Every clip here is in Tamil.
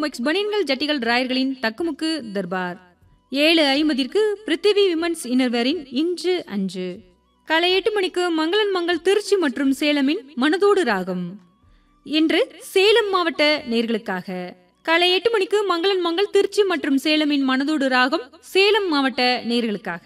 புமெக்ஸ் பனியன்கள் ஜட்டிகள் டிராயர்களின் தக்குமுக்கு தர்பார் ஏழு ஐம்பதிற்கு பிருத்திவி விமன்ஸ் இன்னர்வேரின் இன்று அன்று காலை எட்டு மணிக்கு மங்களன் மங்கள் திருச்சி மற்றும் சேலமின் மனதோடு ராகம் இன்று சேலம் மாவட்ட நேர்களுக்காக காலை எட்டு மணிக்கு மங்களன் மங்கள் திருச்சி மற்றும் சேலமின் மனதோடு ராகம் சேலம் மாவட்ட நேர்களுக்காக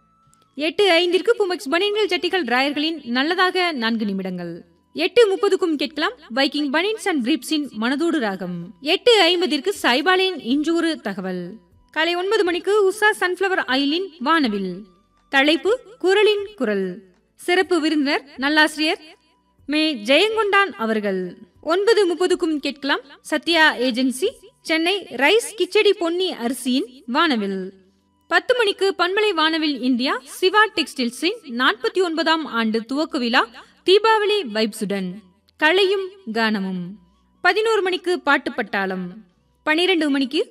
எட்டு ஐந்திற்கு புமெக்ஸ் பனியன்கள் ஜட்டிகள் டிராயர்களின் நல்லதாக நான்கு நிமிடங்கள் எட்டு முப்பதுக்கும் கேட்கலாம் பைக்கிங் பனியன்ஸ் அண்ட் பிரீப்ஸின் மனதோடு ராகம் எட்டு ஐம்பதிற்கு சைபாலின் இன்றொரு தகவல் காலை ஒன்பது மணிக்கு உஷா சன்ஃபிளவர் ஆயிலின் வானவில் தலைப்பு குரலின் குரல் சிறப்பு விருந்தினர் நல்லாசிரியர் மே ஜெயங்கொண்டான் அவர்கள் ஒன்பது முப்பதுக்கும் கேட்கலாம் சத்யா ஏஜென்சி சென்னை ரைஸ் கிச்சடி பொன்னி அரிசியின் வானவில் பத்து மணிக்கு பண்பலை வானவில் இந்தியா சிவா டெக்ஸ்டைல்ஸின் நாற்பத்தி ஒன்பதாம் ஆண்டு துவக்க விழா தீபாவளி வைப்ஸுடன் கலையும் கானமும் பதினோரு மணிக்கு பாட்டு பட்டாளம் பனிரெண்டு மணிக்கு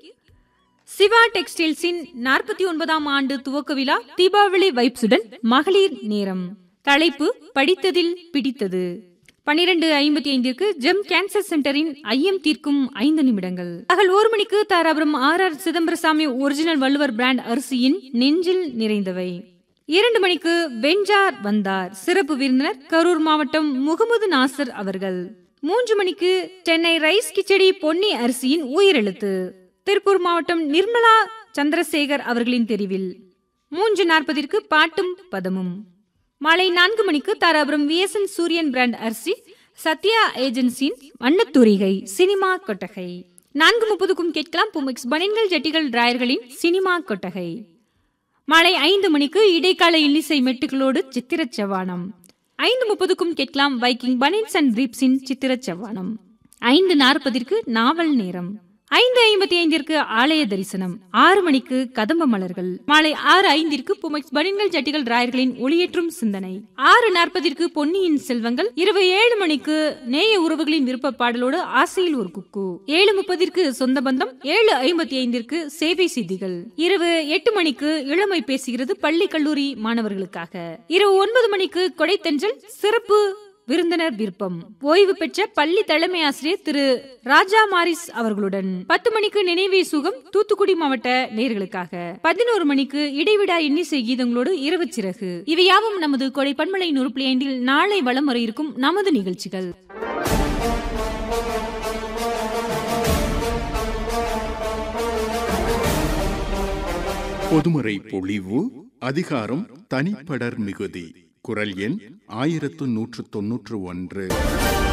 சிவா டெக்ஸ்டைல்ஸின் நாற்பத்தி ஒன்பதாம் ஆண்டு துவக்க விழா தீபாவளி வைப்ஸுடன் மகளிர் நேரம் தலைப்பு படித்ததில் பிடித்தது பனிரெண்டு ஐம்பத்தி ஐந்திற்கு ஜெம் கேன்சர் சென்டரின் ஐயம் தீர்க்கும் ஐந்து நிமிடங்கள் பகல் ஒரு மணிக்கு Dharapuram R R Chidambaraswamy original Valluvar brand அரிசியின் நெஞ்சில் நிறைந்தவை இரண்டு மணிக்கு வெஞ்சார் வந்தார் சிறப்பு விருந்தினர் கரூர் மாவட்டம் முகமது நாசர் அவர்கள் மூன்று மணிக்கு சென்னை ரைஸ் கிச்சடி பொன்னி அரிசியின் உயிரெழுத்து திருப்பூர் மாவட்டம் நிர்மலா சந்திரசேகர் அவர்களின் தெரிவில் மூன்று நாற்பதிற்கு பாட்டும் பதமும் மாலை நான்கு மணிக்கு தாராபுரம் விஎஸ்என் சூரியன் பிராண்ட் அரிசி சத்யா ஏஜென்சியின் வண்ணத்தூரிகை சினிமா கொட்டகை நான்கு முப்பதுக்கும் கேட்கலாம் புமிக்ஸ் பனியன்கள் ஜட்டிகள் டிராயர்களின் சினிமா கொட்டகை மாலை ஐந்து மணிக்கு இடைக்கால இன்னிசை மெட்டுகளோடு சித்திரச் செவ்வானம் ஐந்து முப்பதுக்கும் கேட்கலாம் வைக்கிங் பனின்ஸ் அண்ட் பிரீப்ஸின் சித்திரச் செவ்வானம் ஐந்து நாற்பதிற்கு நாவல் நேரம் ஐந்து ஐம்பத்தி ஐந்திற்கு ஆலய தரிசனம் ஆறு மணிக்கு கதம்ப மலர்கள் மாலை ஆறு ஐந்திற்கு புமெக்ஸ் பனின்கள் ஜட்டிகள் டிராயர்களின் ஒளியேற்றும் சிந்தனை ஆறு நாற்பதிற்கு பொன்னியின் செல்வங்கள் இரவு ஏழு மணிக்கு நேய உறவுகளின் விருப்ப பாடலோடு ஆசையில் ஒரு குக்கு ஏழு முப்பதிற்கு சொந்த பந்தம் ஏழு ஐம்பத்தி ஐந்திற்கு சேவை செய்திகள் இரவு எட்டு மணிக்கு இளமை பேசுகிறது பள்ளி கல்லூரி மாணவர்களுக்காக இரவு ஒன்பது மணிக்கு கொடைத்தென்றல் சிறப்பு விருந்தினர் விருப்பம் ஓய்வு பெற்ற பள்ளி தலைமை ஆசிரியர் திரு ராஜா மாரிஸ் அவர்களுடன் பத்து மணிக்கு நினைவே சுகம் தூத்துக்குடி மாவட்ட நேர்களுக்காக பதினோரு மணிக்கு இடைவிடா இன்னிசை கீதங்களோடு இரவு சிறகு இவையாவும் நமது கொடை பன்மலை நூறு புள்ளி ஐந்தில் நாளை வலம் வர இருக்கும் நமது நிகழ்ச்சிகள் பொதுமறை பொழிவு அதிகாரம் தனிப்படர் மிகுதி குரல் எண் ஆயிரத்து நூற்று தொன்னூற்று ஒன்று